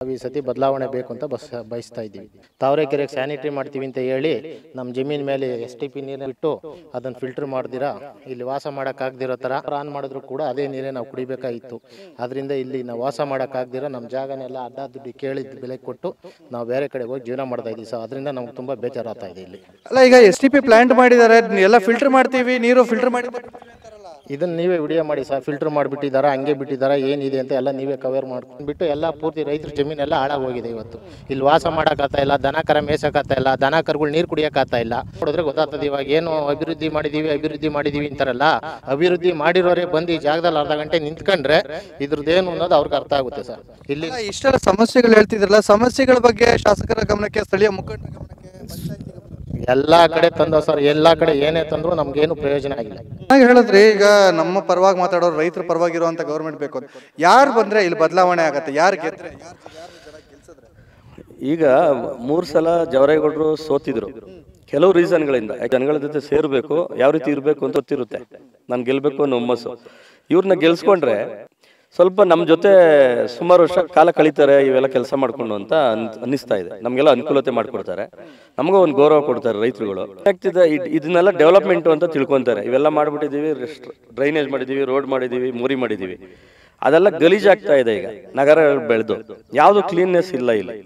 ನಾವು ಈ ಸತಿ ಬದಲಾವಣೆ ಬೇಕು ಅಂತ ಬಸ್ ಬಯಸ್ತಾ ಇದ್ದೀವಿ ತಾವರೆಕೆರೆಗೆ ಸ್ಯಾನಿಟರಿ ಮಾಡ್ತೀವಿ ಅಂತ ಹೇಳಿ ನಮ್ಮ ಜಮೀನ್ ಮೇಲೆ ಎಸ್ ಟಿ ಪಿ ನೀರನ್ನ ಬಿಟ್ಟು ಅದನ್ನು ಫಿಲ್ಟರ್ ಮಾಡ್ದಿರಾ ಇಲ್ಲಿ ವಾಸ ಮಾಡೋಕ್ಕಾಗ್ದಿರೋ ಥರ ಆನ್ ಮಾಡಿದ್ರು ಕೂಡ ಅದೇ ನೀರೇ ನಾವು ಕುಡಿಬೇಕಾಗಿತ್ತು ಅದರಿಂದ ಇಲ್ಲಿ ನಾವು ವಾಸ ಮಾಡೋಕ್ಕಾಗ್ದಿರ ನಮ್ಮ ಜಾಗನೆಲ್ಲ ಅಡ್ಡ ದುಡ್ಡು ಕೇಳಿದ ಬೆಲೆ ಕೊಟ್ಟು ನಾವು ಬೇರೆ ಕಡೆ ಹೋಗಿ ಜೀವನ ಮಾಡ್ತಾ ಇದ್ದೀವಿ ಸೊ ಅದರಿಂದ ನಮ್ಗೆ ತುಂಬ ಬೇಜಾರಾಗ್ತಾ ಇದೆ ಇಲ್ಲಿ ಅಲ್ಲ ಈಗ ಎಸ್ ಟಿ ಪಿ ಪ್ಲಾಂಟ್ ಮಾಡಿದ್ದಾರೆ ಎಲ್ಲ ಫಿಲ್ಟರ್ ಮಾಡ್ತೀವಿ ನೀರು ಫಿಲ್ಟರ್ ಮಾಡಿ ಇದನ್ನ ನೀವೇ ವಿಡಿಯೋ ಮಾಡಿ ಸರ್ ಫಿಲ್ಟರ್ ಮಾಡಿಬಿಟ್ಟಿದ್ದಾರಾ ಹಂಗೆ ಬಿಟ್ಟಿದ್ದಾರಾ ಏನಿದೆ ಅಂತ ಎಲ್ಲ ನೀವೇ ಕವರ್ ಮಾಡ್ಕೊಂಡ್ಬಿಟ್ಟು ಎಲ್ಲ ಪೂರ್ತಿ ರೈತರ ಜಮೀನೆಲ್ಲ ಹಾಳಾಗೋಗಿದೆ ಇವತ್ತು ಇಲ್ಲಿ ವಾಸ ಮಾಡೋಕ್ಕಾಗ್ತಾ ಇಲ್ಲ ದನ ಕರ ಮೇಯ್ಸಕ್ಕಾಗ್ತಾ ಇಲ್ಲ ದನ ಕರುಗಳು ನೀರು ಕುಡಿಯೋಕ್ಕಾಗ್ತಾ ಇಲ್ಲ ನೋಡಿದ್ರೆ ಗೊತ್ತಾಗ್ತದೆ ಇವಾಗ ಏನು ಅಭಿವೃದ್ಧಿ ಮಾಡಿದೀವಿ ಅಭಿವೃದ್ಧಿ ಮಾಡಿದೀವಿ ಅಂತಾರಲ್ಲ ಅಭಿವೃದ್ಧಿ ಮಾಡಿರೋರೇ ಬಂದು ಈ ಜಾಗದಲ್ಲಿ ಅರ್ಧ ಗಂಟೆ ನಿಂತ್ಕೊಂಡ್ರೆ ಇದ್ರದ್ದೇನು ಅನ್ನೋದು ಅವ್ರಿಗೆ ಅರ್ಥ ಆಗುತ್ತೆ ಸರ್ ಇಲ್ಲಿ ಅಲ್ಲ, ಇಷ್ಟೆಲ್ಲ ಸಮಸ್ಯೆಗಳು ಹೇಳ್ತಿದ್ರಲ್ಲ ಸಮಸ್ಯೆಗಳ ಬಗ್ಗೆ ಶಾಸಕರ ಗಮನಕ್ಕೆ ಸ್ಥಳೀಯ ಮುಖಂಡರ ಗಮನಕ್ಕೆ ಪಂಚಾಯ್ತಿ ಗಮನಕ್ಕೆ ಎಲ್ಲ ಕಡೆ ತಂದ ಸರ್ ಎಲ್ಲ ಕಡೆ ಏನೇ ತಂದ್ರು ನಮ್ಗೇನು ಪ್ರಯೋಜನ ಆಗಿಲ್ಲ ಚೆನ್ನಾಗಿ ಹೇಳಿದ್ರಿ ಈಗ ನಮ್ಮ ಪರವಾಗಿ ಮಾತಾಡೋರು ರೈತರ ಪರವಾಗಿ ಇರುವಂತ ಗೌರ್ಮೆಂಟ್ ಬೇಕು ಅಂತ ಯಾರು ಬಂದ್ರೆ ಇಲ್ಲಿ ಬದಲಾವಣೆ ಆಗತ್ತೆ ಯಾರು ಗೆದ್ರೆ ಯಾರು ಜನ ಗೆಲ್ಸಿದ್ರೆ ಈಗ ಮೂರು ಸಲ ಜವರೇಗೌಡರು ಸೋತಿದ್ರು ಕೆಲವು ರೀಸನ್ಗಳಿಂದ ಜನಗಳ ಜೊತೆ ಸೇರಬೇಕು ಯಾವ ರೀತಿ ಇರಬೇಕು ಅಂತ ಗೊತ್ತಿರುತ್ತೆ ನಾನು ಗೆಲ್ಲಬೇಕು ಅನ್ನೋ ಹುಮ್ಮಸ್ಸು ಇವ್ರನ್ನ ಗೆಲ್ಸ್ಕೊಂಡ್ರೆ ಸ್ವಲ್ಪ ನಮ್ಮ ಜೊತೆ ಸುಮಾರು ವರ್ಷ ಕಾಲ ಕಳೀತಾರೆ ಇವೆಲ್ಲ ಕೆಲಸ ಮಾಡ್ಕೊಂಡು ಅಂತ ಅನ್- ಅನ್ನಿಸ್ತಾ ಇದೆ ನಮಗೆಲ್ಲ ಅನುಕೂಲತೆ ಮಾಡಿಕೊಡ್ತಾರೆ ನಮಗೂ ಒಂದು ಗೌರವ ಕೊಡ್ತಾರೆ ರೈತರುಗಳು ಏನಾಗ್ತಿದೆ ಇದ್- ಇದನ್ನೆಲ್ಲ ಡೆವಲಪ್ಮೆಂಟು ಅಂತ ತಿಳ್ಕೊತಾರೆ ಇವೆಲ್ಲ ಮಾಡ್ಬಿಟ್ಟಿದ್ದೀವಿ ಡ್ರೈನೇಜ್ ಮಾಡಿದ್ದೀವಿ ರೋಡ್ ಮಾಡಿದ್ದೀವಿ ಮೋರಿ ಮಾಡಿದ್ದೀವಿ ಅದೆಲ್ಲ ಗಲೀಜಾಗ್ತಾ ಇದೆ ಈಗ ನಗರ ಬೆಳೆದು ಯಾವುದು ಕ್ಲೀನ್ನೆಸ್ ಇಲ್ಲ ಇಲ್ಲಿ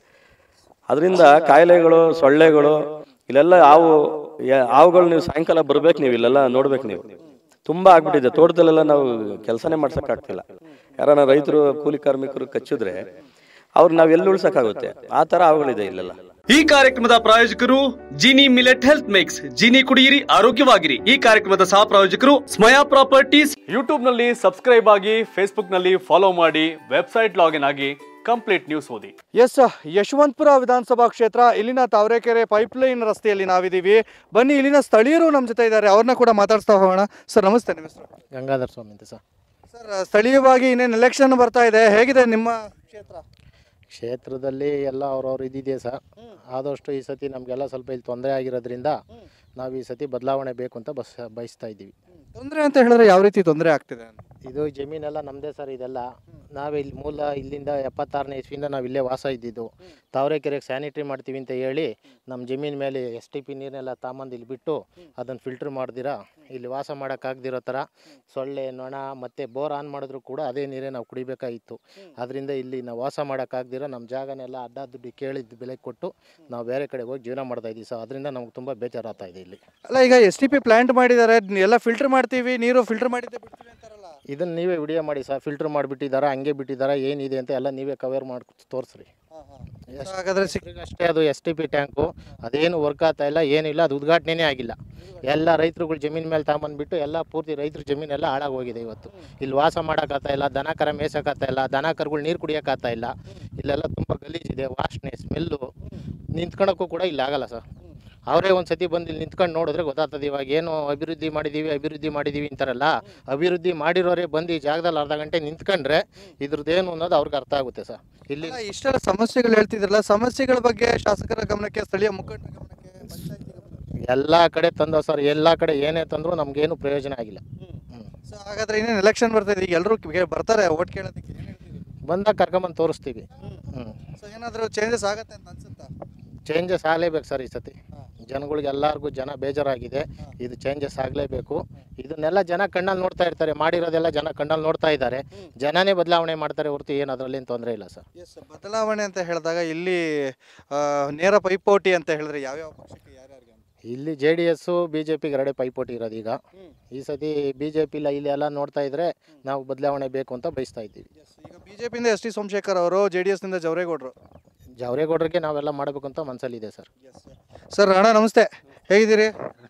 ಅದರಿಂದ ಕಾಯಿಲೆಗಳು ಸೊಳ್ಳೆಗಳು ಇಲ್ಲೆಲ್ಲ ಹಾವು ಯಾ- ಹಾವುಗಳು ನೀವು ಸಾಯಂಕಾಲ ಬರ್ಬೇಕು ನೀವು ಇಲ್ಲೆಲ್ಲ ನೋಡ್ಬೇಕು ನೀವು ತುಂಬಾ ಆಗ್ಬಿಟ್ಟಿದೆ ತೋಟದಲ್ಲೆಲ್ಲ ನಾವು ಕೆಲಸನೇ ಮಾಡ್ಸಕ್ಕಾಗ್ತಿಲ್ಲ ಯಾರನ್ನ ರೈತರು ಕೂಲಿ ಕಾರ್ಮಿಕರು ಕಚ್ಚಿದ್ರೆ ಅವ್ರು ನಾವ್ ಎಲ್ಲಿ ಉಳ್ಸಕ್ಕಾಗುತ್ತೆ ಆ ತರ ಹಾವುಗಳಿದೆ ಇಲ್ಲೆಲ್ಲ ಈ ಕಾರ್ಯಕ್ರಮದ ಪ್ರಾಯೋಜಕರು Jini millet health mix Jini ಕುಡಿಯಿರಿ ಆರೋಗ್ಯವಾಗಿರಿ ಈ ಕಾರ್ಯಕ್ರಮದ ಸಹ ಪ್ರಾಯೋಜಕರು ಸ್ಮಯಾ ಪ್ರಾಪರ್ಟೀಸ್ ಯೂಟ್ಯೂಬ್ ನಲ್ಲಿ ಸಬ್ಸ್ಕ್ರೈಬ್ ಆಗಿ ಫೇಸ್ಬುಕ್ ನಲ್ಲಿ ಫಾಲೋ ಮಾಡಿ ವೆಬ್ಸೈಟ್ ಲಾಗಿನ್ ಆಗಿ ಕಂಪ್ಲೀಟ್ ನ್ಯೂಸ್ ಓದಿ ಎಸ್ ಯಶವಂತಪುರ ವಿಧಾನಸಭಾ ಕ್ಷೇತ್ರ ಇಲ್ಲಿನ ತಾವರೆಕೆರೆ ಪೈಪ್ಲೈನ್ ರಸ್ತೆಯಲ್ಲಿ ನಾವಿದ್ದೀವಿ ಬನ್ನಿ ಇಲ್ಲಿನ ಸ್ಥಳೀಯರು ನಮ್ಮ ಜೊತೆ ಇದ್ದಾರೆ ಅವ್ರನ್ನ ಕೂಡ ಮಾತಾಡ್ಸ್ತಾ ಹೋಗೋಣ ಸರ್ ನಮಸ್ತೆ ನಿಮ್ಮ ಹೆಸರು ಗಂಗಾಧರ ಸ್ವಾಮಿ ಅಂತ ಸರ್ ಸರ್ ಸ್ಥಳೀಯವಾಗಿ ಇನ್ನೇನು ಎಲೆಕ್ಷನ್ ಬರ್ತಾ ಇದೆ ಹೇಗಿದೆ ನಿಮ್ಮ ಕ್ಷೇತ್ರ ಕ್ಷೇತ್ರದಲ್ಲಿ ಎಲ್ಲ ಅವ್ರವ್ರು ಇದಿದೆ ಸರ್ ಆದಷ್ಟು ಈ ಸತಿ ನಮಗೆಲ್ಲ ಸ್ವಲ್ಪ ಇಲ್ಲಿ ತೊಂದರೆ ಆಗಿರೋದ್ರಿಂದ ನಾವು ಈ ಸತಿ ಬದಲಾವಣೆ ಬೇಕು ಅಂತ ಬಸ್ ಬಯಸ್ತಾ ಇದ್ದೀವಿ ತೊಂದರೆ ಅಂತ ಹೇಳಿದ್ರೆ ಯಾವ ರೀತಿ ತೊಂದರೆ ಆಗ್ತಿದೆ ಅಂತ ಇದು ಜಮೀನೆಲ್ಲ ನಮ್ಮದೇ ಸರ್ ಇದೆಲ್ಲ ನಾವೇ ಇಲ್ಲಿ ಮೂಲ ಇಲ್ಲಿಂದ ಎಪ್ಪತ್ತಾರನೇ ಇಸ್ವಿಯಿಂದ ನಾವು ಇಲ್ಲೇ ವಾಸ ಇದ್ದಿದ್ದು ತಾವರೆಕೆರೆಗೆ ಸ್ಯಾನಿಟರಿ ಮಾಡ್ತೀವಿ ಅಂತ ಹೇಳಿ ನಮ್ಮ ಜಮೀನ್ ಮೇಲೆ ಎಸ್ ಟಿ ಪಿ ನೀರನ್ನೆಲ್ಲ ತಾಂಬಂದು ಇಲ್ಲಿ ಬಿಟ್ಟು ಅದನ್ನು ಫಿಲ್ಟರ್ ಮಾಡ್ದಿರಾ ಇಲ್ಲಿ ವಾಸ ಮಾಡೋಕ್ಕಾಗ್ದಿರೋ ಥರ ಸೊಳ್ಳೆ ನೊಣ ಮತ್ತು ಬೋರ್ ಆನ್ ಮಾಡಿದ್ರು ಕೂಡ ಅದೇ ನೀರೇ ನಾವು ಕುಡಿಬೇಕಾಗಿತ್ತು ಅದರಿಂದ ಇಲ್ಲಿ ನಾವು ವಾಸ ಮಾಡೋಕ್ಕಾಗ್ದಿರ ನಮ್ಮ ಜಾಗನೆಲ್ಲ ಅಡ್ಡ ದುಡ್ಡು ಕೇಳಿದ ಬೆಲೆ ಕೊಟ್ಟು ನಾವು ಬೇರೆ ಕಡೆ ಹೋಗಿ ಜೀವನ ಮಾಡ್ತಾ ಇದ್ದೀವಿ ಸೊ ಅದರಿಂದ ನಮ್ಗೆ ತುಂಬ ಬೇಜಾರಾಗ್ತಾ ಇದೆ ಇಲ್ಲಿ ಅಲ್ಲ ಈಗ ಎಸ್ ಟಿ ಪಿ ಪ್ಲಾಂಟ್ ಮಾಡಿದ್ದಾರೆ ಎಲ್ಲ ಫಿಲ್ಟರ್ ಮಾಡ್ತೀವಿ ನೀರು ಫಿಲ್ಟರ್ ಮಾಡಿದ್ದೆ ಬಿಡ್ತೀವಿ ಅಂತಾರಲ್ಲ ಇದನ್ನು ನೀವೇ ವಿಡಿಯೋ ಮಾಡಿ ಸರ್ ಫಿಲ್ಟರ್ ಮಾಡಿಬಿಟ್ಟಿದ್ದಾರಾ ಹಂಗೆ ಬಿಟ್ಟಿದ್ದಾರಾ ಏನಿದೆ ಅಂತ ಎಲ್ಲ ನೀವೇ ಕವರ್ ಮಾಡಿ ತೋರಿಸ್ರಿ ಹಾಗಾದ್ರೆ ಸಿಕ್ ಅಷ್ಟೇ ಅದು ಎಸ್ ಟಿ ಪಿ ಟ್ಯಾಂಕು ಅದೇನು ವರ್ಕ್ ಆಗ್ತಾ ಇಲ್ಲ ಏನಿಲ್ಲ ಅದು ಉದ್ಘಾಟನೆನೇ ಆಗಿಲ್ಲ ಎಲ್ಲ ರೈತರುಗಳು ಜಮೀನ್ ಮೇಲೆ ತಗೊಂಬಂದ್ಬಿಟ್ಟು ಎಲ್ಲ ಪೂರ್ತಿ ರೈತರ ಜಮೀನೆಲ್ಲ ಹಾಳಾಗೋಗಿದೆ ಇವತ್ತು ಇಲ್ಲಿ ವಾಸ ಮಾಡೋಕ್ಕಾಗ್ತಾ ಇಲ್ಲ ದನ ಕರ ಮೇಯ್ಸಕ್ಕಾಗ್ತಾ ಇಲ್ಲ ದನ ಕರುಗಳು ನೀರು ಕುಡಿಯೋಕ್ಕಾಗ್ತಾ ಇಲ್ಲ ಇಲ್ಲೆಲ್ಲ ತುಂಬ ಗಲೀಜಿದೆ ವಾಸನೆ ಸ್ಮೆಲ್ಲು ನಿಂತ್ಕೊಳಕ್ಕೂ ಕೂಡ ಇಲ್ಲಿ ಆಗಲ್ಲ ಸರ್ ಅವರೇ ಒಂದು ಸತಿ ಬಂದು ಇಲ್ಲಿ ನಿಂತ್ಕೊಂಡು ನೋಡಿದ್ರೆ ಗೊತ್ತಾಗ್ತದೆ ಇವಾಗ ಏನು ಅಭಿವೃದ್ಧಿ ಮಾಡಿದ್ದೀವಿ ಅಭಿವೃದ್ಧಿ ಮಾಡಿದ್ದೀವಿ ಅಂತಾರಲ್ಲ ಅಭಿವೃದ್ಧಿ ಮಾಡಿರೋರೇ ಬಂದು ಈ ಜಾಗದಲ್ಲಿ ಅರ್ಧ ಗಂಟೆ ನಿಂತ್ಕೊಂಡ್ರೆ ಇದ್ರದ್ದೇನು ಅನ್ನೋದು ಅವ್ರಿಗೆ ಅರ್ಥ ಆಗುತ್ತೆ ಸರ್ ಇಲ್ಲಿ ಅಲ್ಲ, ಇಷ್ಟೆಲ್ಲ ಸಮಸ್ಯೆಗಳು ಹೇಳ್ತಿದ್ರಲ್ಲ ಸಮಸ್ಯೆಗಳ ಬಗ್ಗೆ ಶಾಸಕರ ಗಮನಕ್ಕೆ ಸ್ಥಳೀಯ ಮುಖಂಡರ ಗಮನಕ್ಕೆ ಪಂಚಾಯ್ತಿ ಗಮನಕ್ಕೆ ಎಲ್ಲ ಕಡೆ ತಂದ ಸರ್ ಎಲ್ಲ ಕಡೆ ಏನೇ ತಂದ್ರು ನಮ್ಗೇನು ಪ್ರಯೋಜನ ಆಗಿಲ್ಲ ಹ್ಮ್. ಸೊ ಹಾಗಾದ್ರೆ ಇನ್ನೇನು ಎಲೆಕ್ಷನ್ ಬರ್ತಾ ಇದೆ ಈಗ ಎಲ್ಲರೂ ಬರ್ತಾರೆ ಓಟ್ ಕೇಳೋದಕ್ಕೆ ಏನ್ ಹೇಳ್ತೀವಿ ಬಂದಾಗ ಕರ್ಕೊಂಬಂದು ತೋರಿಸ್ತೀವಿ ಹ್ಞೂ ಸೊ ಏನಾದರೂ ಚೇಂಜಸ್ ಆಗತ್ತೆ ಅಂತ ಅನ್ಸುತ್ತಾ ಚೇಂಜಸ್ ಆಗಲೇಬೇಕು ಸರ್ ಈ ಸತಿ ಜನಗಳಿಗೆ ಎಲ್ಲರಿಗೂ ಜನ ಬೇಜಾರಾಗಿದೆ ಇದು ಚೇಂಜಸ್ ಆಗಲೇಬೇಕು ಇದನ್ನೆಲ್ಲ ಜನ ಕಣ್ಣಲ್ಲಿ ನೋಡ್ತಾ ಇರ್ತಾರೆ ಮಾಡಿರೋದೆಲ್ಲ ಜನ ಕಣ್ಣಲ್ಲಿ ನೋಡ್ತಾ ಇದ್ದಾರೆ ಜನನೇ ಬದಲಾವಣೆ ಮಾಡ್ತಾರೆ ಹೊರತು ಏನು ಅದರಲ್ಲೇನು ತೊಂದರೆ ಇಲ್ಲ ಸರ್ ಎಸ್ ಬದಲಾವಣೆ ಅಂತ ಹೇಳಿದಾಗ ಇಲ್ಲಿ ಆ, ನೇರ ಪೈಪೋಟಿ ಅಂತ ಹೇಳಿದ್ರೆ ಯಾವ್ಯಾವ ಪಕ್ಷಕ್ಕೆ ಯಾರ್ಯಾರಿಗೆ ಅಂತ ಇಲ್ಲಿ J D S B J ಪಿಗೆ ಎರಡೇ ಪೈಪೋಟಿ ಇರೋದು ಈಗ ಈ ಸತಿ ಬಿ ಜೆ ಪಿ ಇಲ್ಲ ಇಲ್ಲಿ ಎಲ್ಲ ನೋಡ್ತಾ ಇದ್ರೆ ನಾವು ಬದಲಾವಣೆ ಬೇಕು ಅಂತ ಬಯಸ್ತಾ ಇದ್ದೀವಿ ಎಸ್ ಈಗ ಬಿಜೆಪಿಯಿಂದ ಎಸ್ ಟಿ ಸೋಮಶೇಖರ್ ಅವರು ಜೆ ಡಿ ಎಸ್ನಿಂದ ಜವರೇಗೌಡರು ಜವರೇಗೌಡರಿಗೆ ನಾವೆಲ್ಲ ಮಾಡಬೇಕು ಅಂತ ಮನಸ್ಸಲ್ಲಿದೆ ಸರ್ ಸರ್ ಅಣ್ಣ ನಮಸ್ತೆ ಹೇಗಿದ್ದೀರಿ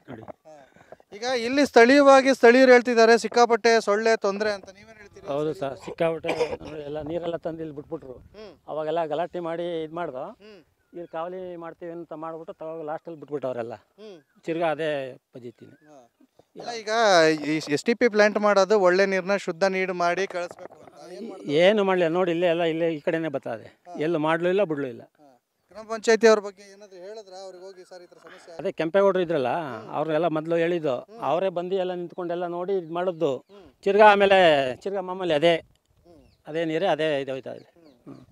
ಈಗ ಇಲ್ಲಿ ಸ್ಥಳೀಯವಾಗಿ ಸ್ಥಳೀಯರು ಹೇಳ್ತಿದ್ದಾರೆ ಸಿಕ್ಕಾಪಟ್ಟೆ ಸೊಳ್ಳೆ ತೊಂದರೆ ಅಂತ ನೀವೇನು ಹೇಳ್ತೀರಿ ಹೌದು ಸರ್ ಸಿಕ್ಕಾಬಿಟ್ಟೆ ಅಂದ್ರೆ ಎಲ್ಲ ನೀರೆಲ್ಲ ತಂದು ಇಲ್ಲಿ ಬಿಟ್ಬಿಟ್ರು ಅವಾಗೆಲ್ಲ ಗಲಾಟೆ ಮಾಡಿ ಇದು ಮಾಡ್ದು ಇಲ್ಲಿ ಕಾವಲಿ ಮಾಡ್ತೀವಿ ಅಂತ ಮಾಡ್ಬಿಟ್ಟು ತವಾಗ ಲಾಸ್ಟಲ್ಲಿ ಬಿಟ್ಬಿಟ್ಟು ಅವರೆಲ್ಲ ತಿರ್ಗಾ ಅದೇ ಪದ್ಧತಿನೇ ಇಲ್ಲ ಈಗ ಎಸ್ ಟಿ ಪಿ ಪ್ಲಾಂಟ್ ಮಾಡೋದು ಒಳ್ಳೆ ನೀರನ್ನ ಶುದ್ಧ ನೀರು ಮಾಡಿ ಕಳಿಸ್ಬೇಕು ಅಂತ ಏನ್ ಮಾಡ್ತಾರೆ? ಏನು ಮಾಡಲಿಲ್ಲ ನೋಡಿ ಇಲ್ಲೇ ಎಲ್ಲ ಇಲ್ಲೇ ಈ ಕಡೆನೇ ಬರ್ತದೆ ಎಲ್ಲೂ ಮಾಡಲೂ ಇಲ್ಲ ಬಿಡಲೂ ಇಲ್ಲ ಗ್ರಾಮ ಪಂಚಾಯತಿ ಅವ್ರ ಬಗ್ಗೆ ಏನಾದ್ರು ಹೇಳಿದ್ರ ಅವ್ರಿಗೆ ಹೋಗಿ ಸರ್ ಈ ಥರ ಸಮಸ್ಯೆ ಅದೇ ಕೆಂಪೇಗೌಡರು ಇದ್ರಲ್ಲ ಅವ್ರನ್ನೆಲ್ಲ ಮೊದಲು ಹೇಳಿದ್ದು ಅವರೇ ಬಂದು ಎಲ್ಲ ನಿಂತ್ಕೊಂಡೆಲ್ಲ ನೋಡಿ ಇದು ಮಾಡಿದ್ದು ತಿರ್ಗಾ ಆಮೇಲೆ ತಿರ್ಗಾ ಮಾಮೂಲಿ ಅದೇ ಅದೇ ನೀರೇ ಅದೇ ಇದು ಹೋಯ್ತಾ ಇದೆ ಹ್ಮ್.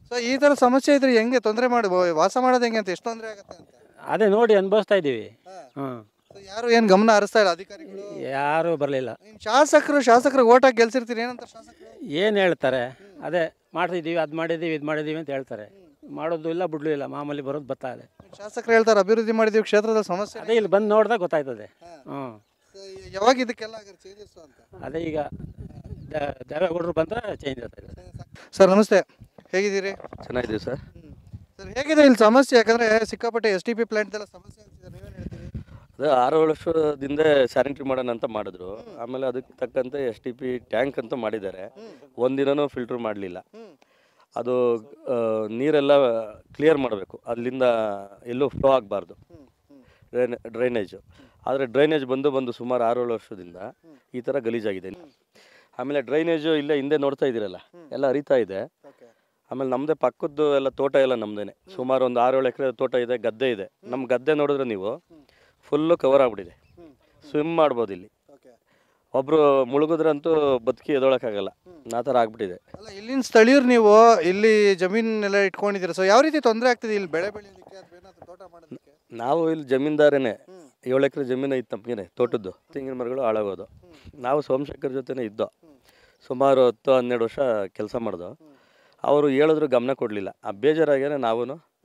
ಸೊ ಈ ತರ ಸಮಸ್ಯೆ ಇದ್ರೆ ಹೆಂಗೆ ತೊಂದರೆ ಮಾಡಿ ವಾಸ ಮಾಡೋದು ಹೆಂಗೆ ಅಂತ ಎಷ್ಟು ತೊಂದರೆ ಆಗುತ್ತೆ ಅಂತ ಅದೇ ನೋಡಿ ಅನುಭವಿಸ್ತಾ ಇದ್ದೀವಿ ಹ್ಞೂ So ಯಾರು ಏನು ಗಮನ ಹರಿಸ್ತಾ ಇಲ್ಲ ಅಧಿಕಾರಿಗಳು ಯಾರೂ ಬರಲಿಲ್ಲ ಇನ್ ಶಾಸಕರು ಶಾಸಕರು ಓಟಾಗಿ ಗೆಲ್ಸಿರ್ತೀರಿ ಏನಂತ ಶಾಸಕರು ಏನು ಹೇಳ್ತಾರೆ ಅದೇ ಮಾಡ್ತಿದ್ದೀವಿ ಅದು ಮಾಡಿದ್ದೀವಿ ಇದು ಮಾಡಿದ್ದೀವಿ ಅಂತ ಹೇಳ್ತಾರೆ ಮಾಡೋದು ಇಲ್ಲ ಬಿಡ್ಲು ಇಲ್ಲ ಮಾಮೂಲಿ ಬರೋದು ಬರ್ತಾ ಇದೆ ಶಾಸಕರು ಹೇಳ್ತಾರೆ ಅಭಿವೃದ್ಧಿ ಮಾಡಿದೀವಿ ಕ್ಷೇತ್ರದಲ್ಲಿ ಸಮಸ್ಯೆ ಅದೇ ಇಲ್ಲಿ ಬಂದು ನೋಡಿದಾಗ ಗೊತ್ತಾಯ್ತದೆ ಹ್ಞೂ So ಯಾವಾಗ ಇದಕ್ಕೆಲ್ಲ ಚೇಂಜಸ್ ಅಂತ ಅದೇ ಈಗ ದ- ದೇವೇಗೌಡರು ಬಂದರೆ ಚೇಂಜ್ ಆಗ್ತದೆ ಸರ್ ನಮಸ್ತೆ ಹೇಗಿದ್ದೀರಿ ಚೆನ್ನಾಗಿದ್ದೀವಿ ಸರ್ ಸರ್ ಹೇಗಿದೆ ಇಲ್ಲಿ ಸಮಸ್ಯೆ ಯಾಕಂದ್ರೆ ಸಿಕ್ಕಾಪಟ್ಟೆ ಎಸ್ ಟಿ ಪಿ ಪ್ಲಾಂಟ್ ಎಲ್ಲ ಸಮಸ್ಯೆ ಅಂತಿದ್ದಾರೆ ನೀವೇನು ಹೇಳ್ತೀರಿ ಅದೇ ಆರು ವರ್ಷದಿಂದ ಸ್ಯಾನಿಟರಿ ಮಾಡೋಣ ಅಂತ ಮಾಡಿದ್ರು ಆಮೇಲೆ ಅದಕ್ಕೆ ತಕ್ಕಂತೆ ಎಸ್ ಟಿ ಪಿ ಟ್ಯಾಂಕ್ ಅಂತ ಮಾಡಿದ್ದಾರೆ ಒಂದಿನನೂ ಫಿಲ್ಟರ್ ಮಾಡಲಿಲ್ಲ ಅದು ಆ, ನೀರೆಲ್ಲ ಕ್ಲಿಯರ್ ಮಾಡಬೇಕು ಅಲ್ಲಿಂದ ಎಲ್ಲೂ ಫ್ಲೋ ಆಗಬಾರ್ದು ಡ್ರೈನ್ ಡ್ರೈನೇಜು ಆದರೆ ಡ್ರೈನೇಜ್ ಬಂದು ಬಂದು ಸುಮಾರು ಆರು ಏಳು ವರ್ಷದಿಂದ ಈ ಥರ ಗಲೀಜಾಗಿದೆ ಆಮೇಲೆ ಡ್ರೈನೇಜು ಇಲ್ಲೇ ಹಿಂದೆ ನೋಡ್ತಾ ಇದ್ದೀರಲ್ಲ ಎಲ್ಲ ಹರಿತಾ ಇದೆ ಆಮೇಲೆ ನಮ್ಮದೇ ಪಕ್ಕದ್ದು ಎಲ್ಲ ತೋಟ ಎಲ್ಲ ನಮ್ಮದೇನೆ ಸುಮಾರು ಒಂದು ಆರು ಏಳು ಎಕರೆ ತೋಟ ಇದೆ ಗದ್ದೆ ಇದೆ ನಮ್ಮ ಗದ್ದೆ ನೋಡಿದ್ರೆ ನೀವು ಫುಲ್ಲು ಕವರ್ ಆಗ್ಬಿಟ್ಟಿದೆ ಸ್ವಿಮ್ ಮಾಡ್ಬೋದು ಇಲ್ಲಿ ಒಬ್ರು ಮುಳುಗಿದ್ರಂತೂ ಬದುಕಿ ಎದೊಳಕ್ಕಾಗಲ್ಲ ಆ ಥರ ಆಗ್ಬಿಟ್ಟಿದೆ ಅಲ್ಲ ಇಲ್ಲಿನ ಸ್ಥಳೀಯರು ನೀವು ಇಲ್ಲಿ ಜಮೀನೆಲ್ಲ ಇಟ್ಕೊಂಡಿದ್ದೀರಾ ಸೊ ಯಾವ ರೀತಿ ತೊಂದರೆ ಆಗ್ತಿದೆ ಇಲ್ಲಿ ಬೆಳೆ ಬೆಳೆಯೋದಕ್ಕೆ ಅಥವಾ ಏನಾದ್ರು ತೋಟ ಮಾಡೋದಕ್ಕೆ ನಾವು ಇಲ್ಲಿ ಜಮೀನ್ದಾರೇನೆ ಏಳು ಎಕರೆ ಜಮೀನು ಇತ್ತು ನಮಗೇನೆ ತೋಟದ್ದು ತೆಂಗಿನ ಮರಗಳು ಹಾಳಾಗೋದು ನಾವು ಸೋಮಶೇಖರ್ ಜೊತೆನೇ ಇದ್ದೋ ಸುಮಾರು ಹತ್ತು ಹನ್ನೆರಡು ವರ್ಷ ಕೆಲಸ ಮಾಡ್ದೋ ಅವರು ಹೇಳಿದ್ರು ಗಮನ ಕೊಡಲಿಲ್ಲ ಆ ಬೇಜಾರಾಗೇನೆ ನಾವು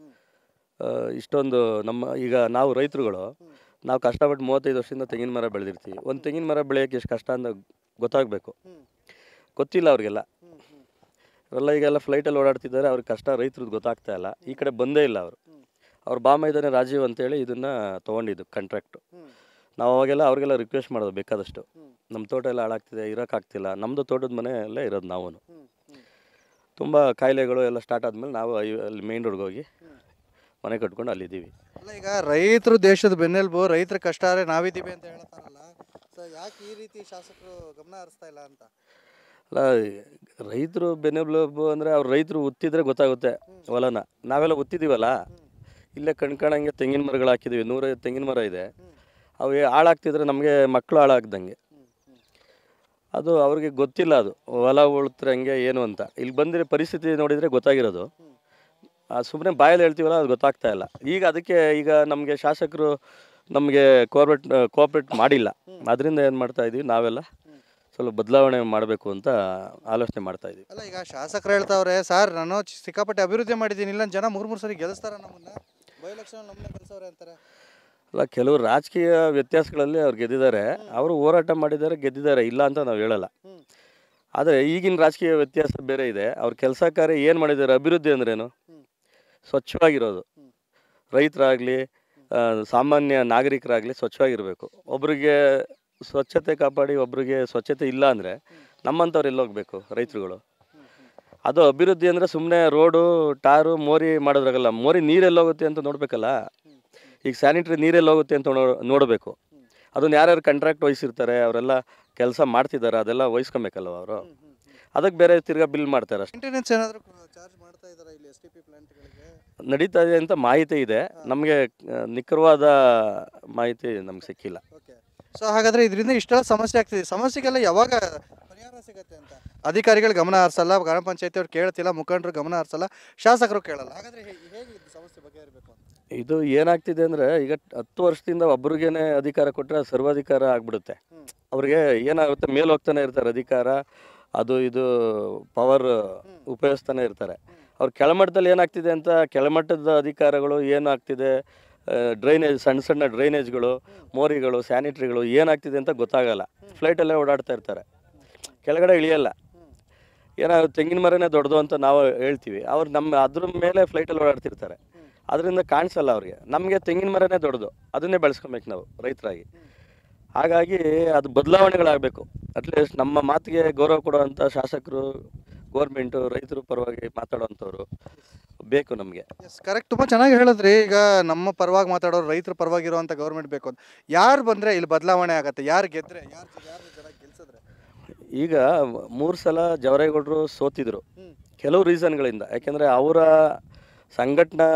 ಇಷ್ಟೊಂದು ನಮ್ಮ ಈಗ ನಾವು ರೈತರುಗಳು ನಾವು ಕಷ್ಟಪಟ್ಟು ಮೂವತ್ತೈದು ವರ್ಷದಿಂದ ತೆಂಗಿನ ಮರ ಬೆಳೆದಿರ್ತೀವಿ ಒಂದು ತೆಂಗಿನ ಮರ ಬೆಳೆಯೋಕ್ಕೆ ಎಷ್ಟು ಕಷ್ಟ ಅಂತ ಗೊತ್ತಾಗಬೇಕು ಗೊತ್ತಿಲ್ಲ ಅವ್ರಿಗೆಲ್ಲ ಅವರೆಲ್ಲ ಈಗೆಲ್ಲ ಫ್ಲೈಟಲ್ಲಿ ಓಡಾಡ್ತಿದ್ದಾರೆ ಅವ್ರಿಗೆ ಕಷ್ಟ ರೈತರದ್ದು ಗೊತ್ತಾಗ್ತಾ ಇಲ್ಲ ಈ ಕಡೆ ಬಂದೇ ಇಲ್ಲ ಅವರು ಅವ್ರ ಬಾಮ ಇದ್ದಾನೆ ರಾಜೀವ್ ಅಂತೇಳಿ ಇದನ್ನು ತೊಗೊಂಡಿದ್ದು ಕಾಂಟ್ರಾಕ್ಟು ನಾವು ಅವಾಗೆಲ್ಲ ಅವ್ರಿಗೆಲ್ಲ ರಿಕ್ವೆಸ್ಟ್ ಮಾಡೋದು ಬೇಕಾದಷ್ಟು ನಮ್ಮ ತೋಟ ಎಲ್ಲ ಹಾಳಾಗ್ತಿದೆ ಇರೋಕ್ಕಾಗ್ತಿಲ್ಲ ನಮ್ಮದು ತೋಟದ ಮನೆಯಲ್ಲೇ ಇರೋದು ನಾವು ತುಂಬ ಕಾಯಿಲೆಗಳು ಎಲ್ಲ ಸ್ಟಾರ್ಟ್ ಆದಮೇಲೆ ನಾವು ಐ- ಅಲ್ಲಿ ಮೇನ್ ರೋಡ್ಗೆ ಹೋಗಿ ಮನೆ ಕಟ್ಕೊಂಡು ಅಲ್ಲಿದ್ದೀವಿ ಅಲ್ಲ ಈಗ ರೈತರು ದೇಶದ ಬೆನ್ನೆಲುಬು ರೈತರ ಕಷ್ಟ ಆದ್ರೆ ನಾವಿದ್ದೀವಿ ಅಂತ ಹೇಳ್ತಾರಲ್ಲ ಸೊ ಯಾಕೆ ಈ ರೀತಿ ಶಾಸಕರು ಗಮನ ಹರಿಸ್ತಾ ಇಲ್ಲ ಅಂತ ಅಲ್ಲ ರೈತರು ಬೆನ್ನೆಲುಬು ಅಂದರೆ ಅವ್ರು ರೈತರು ಉತ್ತಿದ್ರೆ ಗೊತ್ತಾಗುತ್ತೆ ಹೊಲನ ನಾವೆಲ್ಲ ಉತ್ತಿದ್ದೀವಲ್ಲ ಇಲ್ಲೇ ಕಣ್ಕಾಣಂಗೆ ತೆಂಗಿನ ಮರಗಳು ಹಾಕಿದ್ದೀವಿ ನೂರೈವತ್ತು ತೆಂಗಿನ ಮರ ಇದೆ ಅವು ಏ- ಹಾಳಾಗ್ತಿದ್ರೆ ನಮಗೆ ಮಕ್ಕಳು ಹಾಳಾಗ್ದಂಗೆ ಅದು ಅವ್ರಿಗೆ ಗೊತ್ತಿಲ್ಲ ಅದು ಹೊಲ ಉಳ್ತ್ರೆ ಹಂಗೆ ಏನು ಅಂತ ಇಲ್ಲಿ ಬಂದಿರೋ ಪರಿಸ್ಥಿತಿ ನೋಡಿದರೆ ಗೊತ್ತಾಗಿರೋದು ಸುಮ್ಮನೆ ಬಾಯಲ್ಲಿ ಹೇಳ್ತೀವಲ್ಲ ಅದು ಗೊತ್ತಾಗ್ತಾ ಇಲ್ಲ ಈಗ ಅದಕ್ಕೆ ಈಗ ನಮಗೆ ಶಾಸಕರು ನಮಗೆ ಕೋರ್ಪರೇಟ್ ಕೋಆಪ್ರೇಟ್ ಮಾಡಿಲ್ಲ ಅದರಿಂದ ಏನು ಮಾಡ್ತಾ ಇದೀವಿ ನಾವೆಲ್ಲ ಸ್ವಲ್ಪ ಬದಲಾವಣೆ ಮಾಡಬೇಕು ಅಂತ ಆಲೋಚನೆ ಮಾಡ್ತಾ ಇದೀವಿ ಅಲ್ಲ ಈಗ ಶಾಸಕರು ಹೇಳ್ತಾವ್ರೆ ಸರ್ ನಾನು ಚಿ- ಸಿಕ್ಕಾಪಟ್ಟೆ ಅಭಿವೃದ್ಧಿ ಮಾಡಿದ್ದೀನಿ ಇಲ್ಲ ಜನ ಮೂರು ಮೂರು ಸರಿ ಗೆಲ್ಲಿಸ್ತಾರ ನಮ್ಮನ್ನ ಬೈ ಎಲೆಕ್ಷನ್ ನಮ್ಮನ್ನ ಗೆಲ್ಸವ್ರೆ ಅಂತಾರೆ ಅಲ್ಲ ಕೆಲವು ರಾಜಕೀಯ ವ್ಯತ್ಯಾಸಗಳಲ್ಲಿ ಅವ್ರು ಗೆದ್ದಿದ್ದಾರೆ ಅವರು ಹೋರಾಟ ಮಾಡಿದ್ದಾರೆ ಗೆದ್ದಿದ್ದಾರೆ ಇಲ್ಲ ಅಂತ ನಾವು ಹೇಳಲ್ಲ ಆದರೆ ಈಗಿನ ರಾಜಕೀಯ ವ್ಯತ್ಯಾಸ ಬೇರೆ ಇದೆ ಅವ್ರ ಕೆಲಸ ಕಾರ್ಯ ಏನು ಮಾಡಿದ್ದಾರೆ ಅಭಿವೃದ್ಧಿ ಅಂದ್ರೇನು ಸ್ವಚ್ಛವಾಗಿರೋದು ರೈತರಾಗಲಿ ಸಾಮಾನ್ಯ ನಾಗರಿಕರಾಗಲಿ ಸ್ವಚ್ಛವಾಗಿರಬೇಕು ಒಬ್ರಿಗೆ ಸ್ವಚ್ಛತೆ ಕಾಪಾಡಿ ಒಬ್ರಿಗೆ ಸ್ವಚ್ಛತೆ ಇಲ್ಲ ಅಂದರೆ ನಮ್ಮಂಥವ್ರು ಎಲ್ಲೋಗ್ಬೇಕು ರೈತರುಗಳು ಅದು ಅಭಿವೃದ್ಧಿ ಅಂದರೆ ಸುಮ್ಮನೆ ರೋಡು ಟಾರು ಮೋರಿ ಮಾಡೋದ್ರಾಗಲ್ಲ ಮೋರಿ ನೀರೆಲ್ಲೋಗುತ್ತೆ ಅಂತ ನೋಡಬೇಕಲ್ಲ ಈಗ ಸ್ಯಾನಿಟ್ರಿ ನೀರೆಲ್ಲ ಹೋಗುತ್ತೆ ಅಂತ ನೋ- ನೋಡಬೇಕು ಅದನ್ನ ಯಾರ್ಯಾರು ಕಾಂಟ್ರಾಕ್ಟ್ ವಹಿಸಿರ್ತಾರೆ ಅವರೆಲ್ಲ ಕೆಲಸ ಮಾಡ್ತಿದ್ದಾರೆ ಅದೆಲ್ಲ ವಹಿಸ್ಕೊಬೇಕಲ್ವ ಅವರು ಅದಕ್ಕೆ ಬೇರೆ ತಿರ್ಗಾ ಬಿಲ್ ಮಾಡ್ತಾರೆ ಅಷ್ಟೇ ಮೇಂಟೆನೆನ್ಸ್ ಏನಾದರೂ ಚಾರ್ಜ್ ಮಾಡ್ತಾ ಇದ್ದಾರೆ ಇಲ್ಲಿ ಎಸ್ ಟಿ ಪಿ ಪ್ಲಾಂಟ್ಗಳಿಗೆ ನಡೀತಾ ಇದೆ ಅಂತ ಮಾಹಿತಿ ಇದೆ ನಮಗೆ ನಿಖರವಾದ ಮಾಹಿತಿ ನಮ್ಗೆ ಸಿಕ್ಕಿಲ್ಲ ಓಕೆ ಸೊ ಹಾಗಾದ್ರೆ ಇದರಿಂದ ಇಷ್ಟೆಲ್ಲ ಸಮಸ್ಯೆ ಆಗ್ತಿದೆ ಸಮಸ್ಯೆಗೆಲ್ಲ ಯಾವಾಗ ಪರಿಹಾರ ಸಿಗುತ್ತೆ ಅಂತ ಅಧಿಕಾರಿಗಳು ಗಮನ ಹರಿಸಲ್ಲ ಗ್ರಾಮ ಪಂಚಾಯತಿ ಅವ್ರು ಕೇಳ್ತಿಲ್ಲ ಮುಖಂಡರು ಗಮನ ಹರಿಸಲ್ಲ ಶಾಸಕರು ಕೇಳಲ್ಲ ಹಾಗಾದ್ರೆ ಹೇ- ಹೇಗೆ ಇದು ಸಮಸ್ಯೆ ಬಗೆಹರಿಬೇಕು ಅಂತ ಇದು ಏನಾಗ್ತಿದೆ ಅಂದರೆ ಈಗ ಹತ್ತು ವರ್ಷದಿಂದ ಒಬ್ರಿಗೇನೆ ಅಧಿಕಾರ ಕೊಟ್ಟರೆ ಸರ್ವಾಧಿಕಾರ ಆಗ್ಬಿಡುತ್ತೆ ಅವ್ರಿಗೆ ಏನಾಗುತ್ತೆ ಮೇಲೆ ಹೋಗ್ತಾನೆ ಇರ್ತಾರೆ ಅಧಿಕಾರ ಅದು ಇದು ಪವರ್ ಉಪಯೋಗಿಸ್ತಾನೆ ಇರ್ತಾರೆ ಅವ್ರ ಕೆಳಮಟ್ಟದಲ್ಲಿ ಏನಾಗ್ತಿದೆ ಅಂತ ಕೆಳಮಟ್ಟದ ಅಧಿಕಾರಗಳು ಏನಾಗ್ತಿದೆ ಡ್ರೈನೇಜ್ ಸಣ್ಣ ಸಣ್ಣ ಡ್ರೈನೇಜ್ಗಳು ಮೋರಿಗಳು ಸ್ಯಾನಿಟ್ರಿಗಳು ಏನಾಗ್ತಿದೆ ಅಂತ ಗೊತ್ತಾಗಲ್ಲ ಫ್ಲೈಟಲ್ಲೇ ಓಡಾಡ್ತಾ ಇರ್ತಾರೆ ಕೆಳಗಡೆ ಇಳಿಯಲ್ಲ ಏನೋ ತೆಂಗಿನ ಮರನೇ ದೊಡ್ಡದು ಅಂತ ನಾವು ಹೇಳ್ತೀವಿ ಅವ್ರು ನಮ್ಮ ಅದ್ರ ಮೇಲೆ ಫ್ಲೈಟಲ್ಲಿ ಓಡಾಡ್ತಿರ್ತಾರೆ ಅದರಿಂದ ಕಾಣಿಸಲ್ಲ ಅವ್ರಿಗೆ ನಮಗೆ ತೆಂಗಿನ ಮರನೇ ದೊಡ್ಡದು ಅದನ್ನೇ ಬೆಳೆಸ್ಕೊಬೇಕು ನಾವು ರೈತರಾಗಿ ಹಾಗಾಗಿ ಅದು ಬದಲಾವಣೆಗಳಾಗಬೇಕು ಅಟ್ಲೀಸ್ಟ್ ನಮ್ಮ ಮಾತಿಗೆ ಗೌರವ ಕೊಡುವಂಥ ಶಾಸಕರು ಗೋರ್ಮೆಂಟು ರೈತರ ಪರವಾಗಿ ಮಾತಾಡುವಂಥವ್ರು ಬೇಕು ನಮಗೆ ಎಸ್ ಕರೆಕ್ಟ್ ತುಂಬ ಚೆನ್ನಾಗಿ ಹೇಳಿದ್ರಿ ಈಗ ನಮ್ಮ ಪರವಾಗಿ ಮಾತಾಡೋರು ರೈತರ ಪರವಾಗಿ ಇರುವಂಥ ಗೌರ್ಮೆಂಟ್ ಬೇಕು ಅಂತ ಯಾರು ಬಂದರೆ ಇಲ್ಲಿ ಬದಲಾವಣೆ ಆಗತ್ತೆ ಯಾರು ಗೆದ್ರೆ ಯಾರು ಯಾರು ಜನ ಗೆಲ್ಸಿದ್ರೆ ಈಗ ಮೂರು ಸಲ ಜವರೇಗೌಡರು ಸೋತಿದ್ರು ಕೆಲವು ರೀಸನ್ಗಳಿಂದ ಯಾಕೆಂದರೆ ಅವರ ಸಂಘಟನಾ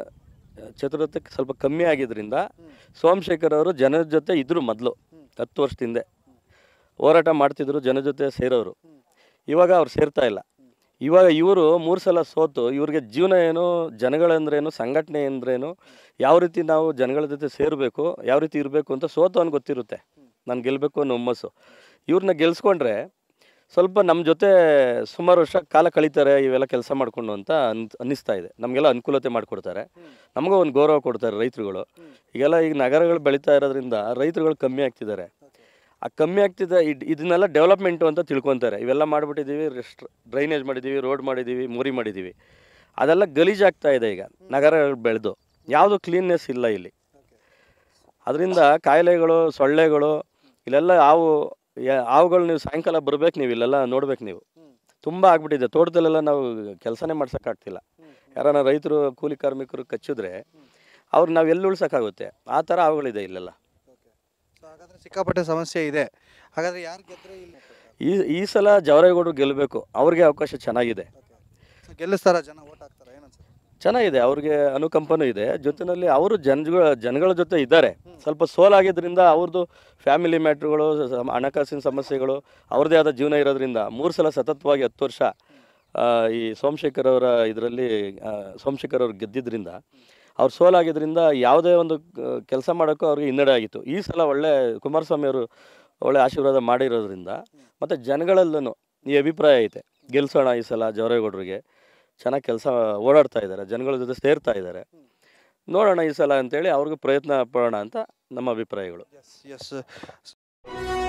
ಚತುರತೆ ಸ್ವಲ್ಪ ಕಮ್ಮಿ ಆಗಿದ್ದರಿಂದ ಸೋಮಶೇಖರ್ ಅವರು ಜನದ ಜೊತೆ ಇದ್ದರು ಮೊದಲು ಹತ್ತು ವರ್ಷದ ಹಿಂದೆ ಹೋರಾಟ ಮಾಡ್ತಿದ್ರು ಜನ ಜೊತೆ ಸೇರೋರು ಇವಾಗ ಅವ್ರು ಸೇರ್ತಾ ಇಲ್ಲ ಇವಾಗ ಇವರು ಮೂರು ಸಲ ಸೋತು ಇವ್ರಿಗೆ ಜೀವನ ಏನು ಜನಗಳಂದ್ರೇನು ಸಂಘಟನೆ ಅಂದ್ರೇನು ಯಾವ ರೀತಿ ನಾವು ಜನಗಳ ಜೊತೆ ಸೇರಬೇಕು ಯಾವ ರೀತಿ ಇರಬೇಕು ಅಂತ ಸೋತು ಅವ್ನಿಗೆ ಗೊತ್ತಿರುತ್ತೆ ನಾನು ಗೆಲ್ಲಬೇಕು ಅನ್ನೋ ಹುಮ್ಮಸ್ಸು ಇವ್ರನ್ನ ಗೆಲ್ಸ್ಕೊಂಡ್ರೆ ಸ್ವಲ್ಪ ನಮ್ಮ ಜೊತೆ ಸುಮಾರು ವರ್ಷ ಕಾಲ ಕಳೀತಾರೆ ಇವೆಲ್ಲ ಕೆಲಸ ಮಾಡಿಕೊಂಡು ಅಂತ ಅನ್ ಅನ್ನಿಸ್ತಾ ಇದೆ ನಮಗೆಲ್ಲ ಅನುಕೂಲತೆ ಮಾಡಿಕೊಡ್ತಾರೆ ನಮಗೂ ಒಂದು ಗೌರವ ಕೊಡ್ತಾರೆ ರೈತರುಗಳು ಈಗೆಲ್ಲ ಈಗ ನಗರಗಳು ಬೆಳೀತಾ ಇರೋದ್ರಿಂದ ರೈತರುಗಳು ಕಮ್ಮಿ ಆಗ್ತಿದ್ದಾರೆ ಆ ಕಮ್ಮಿ ಆಗ್ತಿದ್ದ ಇದ್ ಇದನ್ನೆಲ್ಲ ಡೆವಲಪ್ಮೆಂಟು ಅಂತ ತಿಳ್ಕೊತಾರೆ ಇವೆಲ್ಲ ಮಾಡಿಬಿಟ್ಟಿದ್ದೀವಿ ಡ್ರೈನೇಜ್ ಮಾಡಿದ್ದೀವಿ ರೋಡ್ ಮಾಡಿದ್ದೀವಿ ಮೋರಿ ಮಾಡಿದ್ದೀವಿ ಅದೆಲ್ಲ ಗಲೀಜಾಗ್ತಾ ಇದೆ ಈಗ ನಗರಗಳು ಬೆಳೆದು ಯಾವುದು ಕ್ಲೀನ್ನೆಸ್ ಇಲ್ಲ ಇಲ್ಲಿ ಅದರಿಂದ ಕಾಯಿಲೆಗಳು ಸೊಳ್ಳೆಗಳು ಇಲ್ಲೆಲ್ಲ ಹಾವು ಯಾ- ಹಾವುಗಳು ನೀವು ಸಾಯಂಕಾಲ ಬರ್ಬೇಕು ನೀವು ಇಲ್ಲೆಲ್ಲ ನೋಡ್ಬೇಕು ನೀವು ತುಂಬ ಆಗ್ಬಿಟ್ಟಿದೆ ತೋಟದಲ್ಲೆಲ್ಲ ನಾವು ಕೆಲಸನೇ ಮಾಡ್ಸೋಕ್ಕಾಗ್ತಿಲ್ಲ ಯಾರನ್ನ ರೈತರು ಕೂಲಿ ಕಾರ್ಮಿಕರು ಕಚ್ಚಿದ್ರೆ ಅವ್ರು ನಾವು ಎಲ್ಲಿ ಉಳ್ಸೋಕ್ಕಾಗುತ್ತೆ ಆ ಥರ ಹಾವುಗಳಿದೆ ಇಲ್ಲೆಲ್ಲ ಸೊ ಹಾಗಾದ್ರೆ ಸಿಕ್ಕಾಪಟ್ಟೆ ಸಮಸ್ಯೆ ಇದೆ ಹಾಗಾದ್ರೆ ಯಾರು ಗೆದ್ರೆ ಇಲ್ಲಿ ಈ ಈ ಸಲ ಜವರೇಗೌಡರು ಗೆಲ್ಲಬೇಕು ಅವ್ರಿಗೆ ಅವಕಾಶ ಚೆನ್ನಾಗಿದೆ ಸೊ ಗೆಲ್ಲಿಸ್ತಾರ ಜನ ಓಟ್ ಹಾಕ್ತಾರ ಏನನ್ಸುತ್ತೆ ಚೆನ್ನಾಗಿದೆ ಅವ್ರಿಗೆ ಅನುಕಂಪನೂ ಇದೆ ಜೊತೆಯಲ್ಲಿ ಅವರು ಜನಗಳ ಜನಗಳ ಜೊತೆ ಇದ್ದಾರೆ ಸ್ವಲ್ಪ ಸೋಲಾಗಿದ್ದರಿಂದ ಅವ್ರದ್ದು ಫ್ಯಾಮಿಲಿ ಮ್ಯಾಟ್ರುಗಳು ಸಮ- ಹಣಕಾಸಿನ ಸಮಸ್ಯೆಗಳು ಅವ್ರದ್ದೇ ಆದ ಜೀವನ ಇರೋದ್ರಿಂದ ಮೂರು ಸಲ ಸತತವಾಗಿ ಹತ್ತು ವರ್ಷ ಆ, ಈ ಸೋಮಶೇಖರ್ ಅವರ ಇದರಲ್ಲಿ ಸೋಮಶೇಖರ್ ಅವ್ರು ಗೆದ್ದಿದ್ರಿಂದ ಅವ್ರು ಸೋಲಾಗಿದ್ದರಿಂದ ಯಾವುದೇ ಒಂದು ಕೆಲಸ ಮಾಡೋಕ್ಕೂ ಅವ್ರಿಗೆ ಹಿನ್ನಡೆ ಆಗಿತ್ತು ಈ ಸಲ ಒಳ್ಳೆ ಕುಮಾರಸ್ವಾಮಿ ಅವರು ಒಳ್ಳೆ ಆಶೀರ್ವಾದ ಮಾಡಿರೋದ್ರಿಂದ ಮತ್ತು ಜನಗಳಲ್ಲೂ ಈ ಅಭಿಪ್ರಾಯ ಐತೆ ಗೆಲ್ಸೋಣ ಈ ಸಲ ಜವರೇಗೌಡರಿಗೆ ಚೆನ್ನಾಗಿ ಕೆಲಸ ಓಡಾಡ್ತಾ ಇದ್ದಾರೆ ಜನಗಳ ಜೊತೆ ಸೇರ್ತಾ ಇದ್ದಾರೆ ನೋಡೋಣ ಈ ಸಲ ಅಂತೇಳಿ ಅವ್ರಿಗೂ ಪ್ರಯತ್ನ ಪಡೋಣ ಅಂತ ನಮ್ಮ ಅಭಿಪ್ರಾಯಗಳು ಎಸ್ ಎಸ್